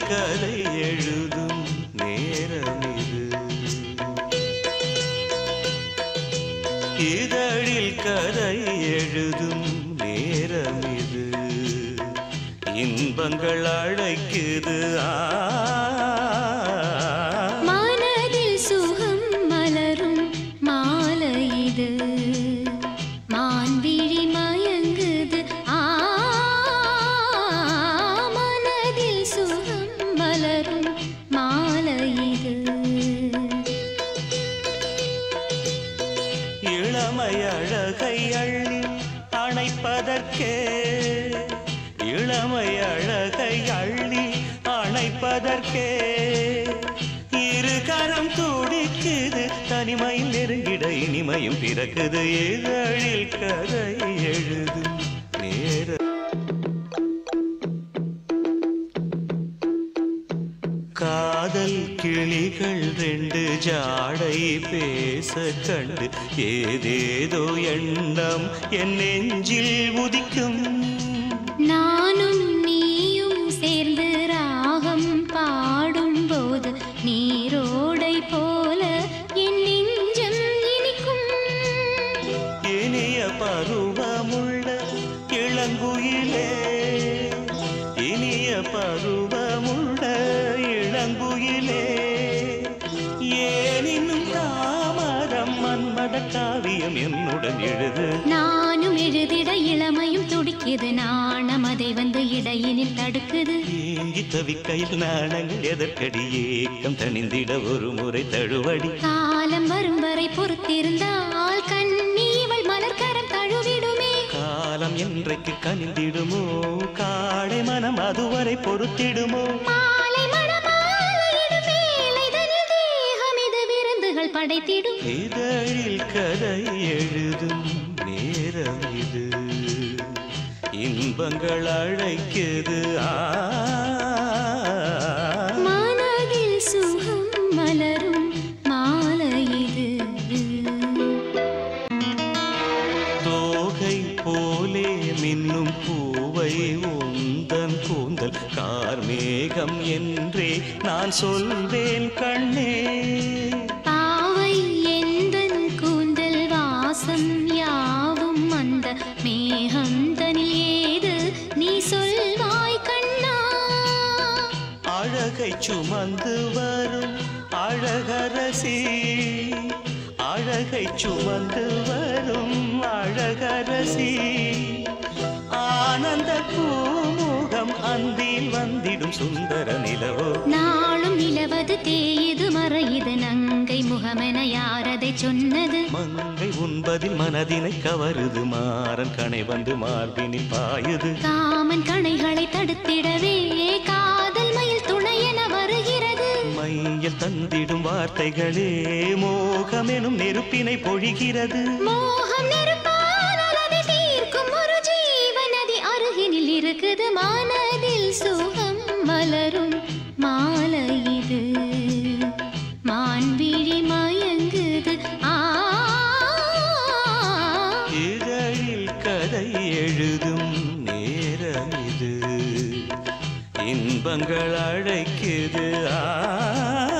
கதை எழுதும் நேரம் இது இதழில் கதை எழுதும் நேரம் இது இன்பங்கள் அழைக்குது ஆ மனதில் சுகம் மலரும் மாலை இது மான்விழி மயங்குது ஆ மனதில் சுகம் மலரும் மாலை இது இளமை அழகை அள்ளி அணைப்பதற்கே இளமை அழகை அள்ளி அணைப்பதற்கே இரு கரம் துடிக்குது தனிமையில் நெருங்கிட இனிமையும் பிறக்குது இதழில் கதை எழுதும் நேரம் காதல் கிளிகள் ரெண்டு ஜாடை பேச கண்டு ஏதேதோ எண்ணம் என் நெஞ்சில் உதிக்கும் நானும் நீயும் சேர்ந்து ராகம் பாடும்போது நீரோடை போல என் நெஞ்சம் இனிக்கும் இனிய பருவமுள்ள இளங்குயிலே இனிய பருவமுள்ள இளங்குயிலே ஏன் இன்னும் தாமதம் மன்மத காவியம் என்னுடன் எழுது நானும் எழுதிட இளமையும் துடிக்குது நாணம் அதை வந்து இடையினில் தடுக்குது ஏங்கி தவிக்கையில் நாணங்கள் எதற்கடி ஏக்கம் தணிந்திட ஒரு முறை தழுவடி காலம் வரும் வரை பொறுத்திருந்தால் கண்ணி இவள் மலர்கரம் தழுவிடுமே காலம் என்றைக்கு கனிந்திடுமோ காடை மனம் அதுவரை பொறுத்திடுமோ மாலை மணமாலையிடும் வேலைதனில் தேகம் இது விருந்துகள் படைத்திடும் இதழில் கதை எழுதும் நேரம் இது இன்பங்கள் அழைக்குது ஆ மனதில் சுகம் மலரும் மாலை இது தோகை போலே மின்னும் பூவை உந்தன் கூந்தல் கார்மேகம் என்றே நான் சொல்வேன் கண்ணே பாவை எந்தன் கூந்தல் வாசம் யாவும் அந்த மேகந்தனில் ஏது நீ சொல்வாய் கண்ணா அழகை சுமந்து வரும் அழகரசி அழகை சுமந்து வரும் அழகரசி ஆனந்த பூமுகம் அந்தில் வந்திடும் சுந்தர நிலவோ நாளும் நிலவது தேயுது மறையுது நங்கை முகமென யாரதை சொன்னது மங்கை உண்பதில் மனதினை கவருது மாறன் கணை வந்து மார்பினில் பாயுது காமன் கணைகளை தடுத்திடவே காதல் மயில் துணையென வருகிறது மையல் தந்திடும் வார்த்தைகளே மோகமெனும் நெருப்பினை பொழிகிறது மோகம் நெருப்பால் அதை தீர்க்கும் ஒரு ஜீவநதி அருகினில் இருக்குது மனதில் சுகம் மலரும் மாலை இது மான்விழி மயங்குது ஆ இதழில் கதை எழுதும் நேரம் இது இன்பங்கள் அழைக்குது ஆ